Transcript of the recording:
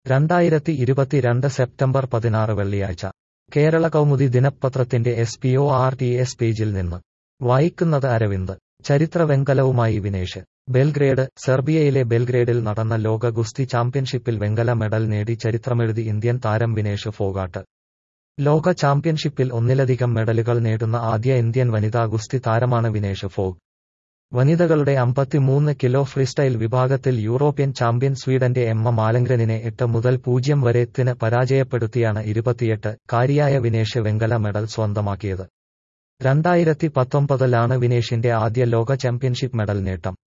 രണ്ടായിരത്തി ഇരുപത്തിരണ്ട് സെപ്റ്റംബർ പതിനാറ് വെള്ളിയാഴ്ച കേരള കൗമുദി ദിനപത്രത്തിന്റെ S P O R T S പേജിൽ നിന്ന് വായിക്കുന്നത് അരവിന്ദ് ചരിത്ര വെങ്കലവുമായി വിനേഷ് ബെൽഗ്രേഡ് സെർബിയയിലെ ബെൽഗ്രേഡിൽ നടന്ന ലോക ഗുസ്തി ചാമ്പ്യൻഷിപ്പിൽ വെങ്കല മെഡൽ നേടി ചരിത്രമെഴുതി ഇന്ത്യൻ താരം വിനേഷ് ഫോഗാട്ട് ലോക ചാമ്പ്യൻഷിപ്പിൽ ഒന്നിലധികം മെഡലുകൾ നേടുന്ന ആദ്യ ഇന്ത്യൻ വനിതാ ഗുസ്തി താരമാണ് വിനേഷ് ഫോഗ് വനിതകളുടെ അമ്പത്തിമൂന്ന് കിലോ ഫ്രീസ്റ്റൈൽ വിഭാഗത്തിൽ യൂറോപ്യൻ ചാമ്പ്യൻ സ്വീഡന്റെ എമ്മ മാലങ്ഗ്രനിനെ എട്ട് മുതൽ പൂജ്യം വരെ ത്തിന് പരാജയപ്പെടുത്തിയാണ് ഇരുപത്തിയെട്ട് കാരിയായ വിനേഷ് വെങ്കല മെഡൽ സ്വന്തമാക്കിയത് രണ്ടായിരത്തി പത്തൊമ്പതിലാണ് വിനേഷിന്റെ ആദ്യ ലോക ചാമ്പ്യൻഷിപ്പ് മെഡൽ നേട്ടം